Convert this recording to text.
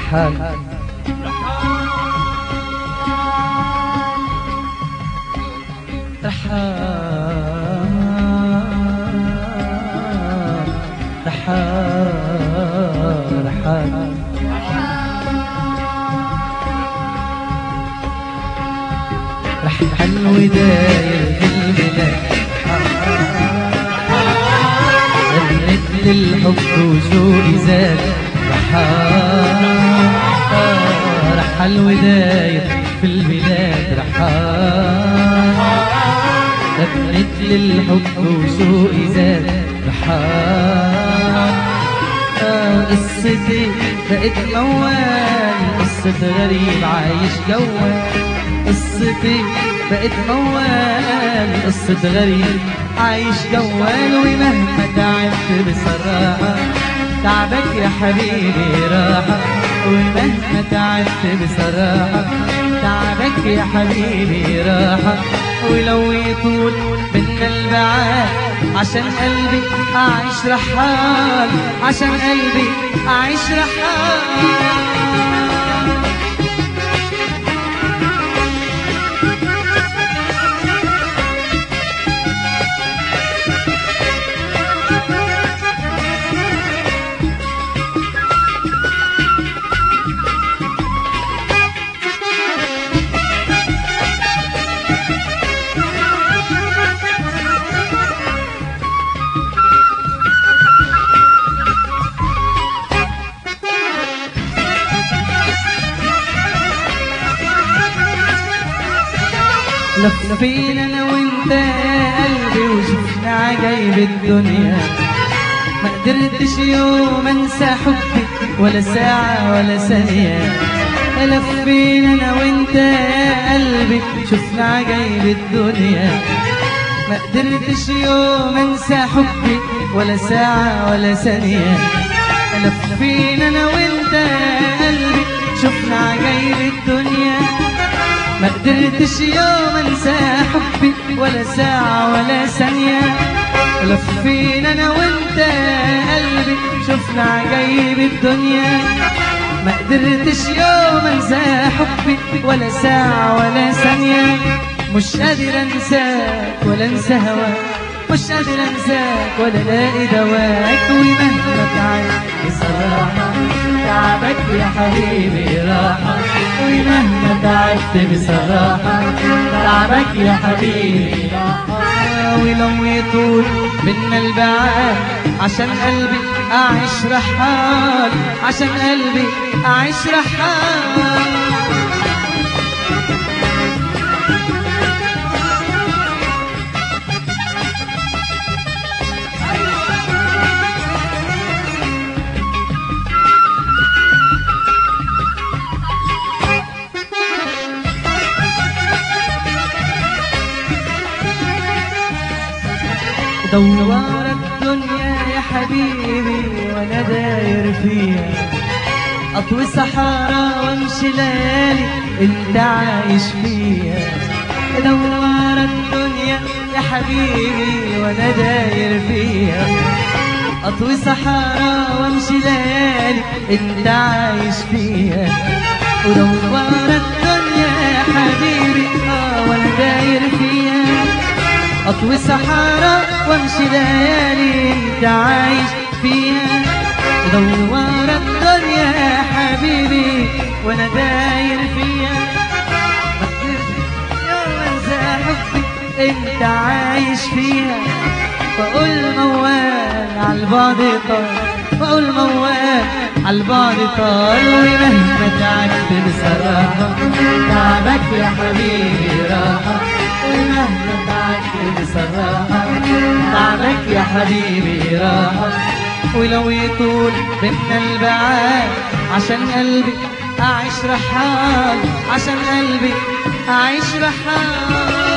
رحال رحال رحال رحال رحال وداير في البلاد غنت للحب وشوقي زاد رحال رحال وداير في البلاد رحال غنت للحب وشوقي زاد رحال قصتي بقت موال قصة غريب عايش جوال قصتي بقت موال قصة غريب عايش جوال ومهما تعبت بصراحة تعبك يا حبيبي راحة ومهما تعبت بصراحة تعبك يا حبيبي راحة ولو يطول منا البعاد عشان قلبي أعيش رحال عشان قلبي أعيش رحال لفينا انا وانت يا قلبي وشفنا عجايب الدنيا ما قدرتش يوم انسى حبك ولا ساعة ولا ثانية لفينا انا وانت يا قلبي شفنا عجايب الدنيا ما قدرتش يوم انسى حبك ولا ساعة ولا ثانية لفينا انا وانت يا قلبي شفنا عجايب الدنيا ما قدرتش يوم انسى حبي ولا ساعة ولا ثانية لفينا انا وانت يا قلبي شفنا عجايب الدنيا ما قدرتش يوم انسى حبي ولا ساعة ولا ثانية مش قادر انساك ولا انسى هواك مش قادر انساك ولا الاقي دواك ومهما تعبت بصراحة تعبك يا حبيبي راحة ومهما تعبت بصراحة تعبك يا حبيبي راحة ولو يطول منا البعاد عشان قلبي أعيش رحال عشان قلبي أعيش رحال دوار الدنيا يا حبيبي وانا داير فيها اطوي صحارى وامشي ليالي انت عايش فيها دوار الدنيا يا حبيبي وانا داير فيها اطوي صحارى وامشي ليالي انت عايش فيها ودوار الدنيا يا حبيبي اه وانا داير فيها اطوي صحارى وامشي ليالي انت عايش فيها دوار الدنيا يا حبيبي وانا داير فيها ما قدرت يوم انسى حبي انت عايش فيها بقول موال عالبعد طال بقول موال عالبعد طال ومهما تعبت بصراحة تعبك يا حبيبي راحة ومهما تعبت بصراحة تعبك يا حبيبي راحة ولو يطول بينا البعاد عشان قلبي أعيش رحال عشان قلبي أعيش رحال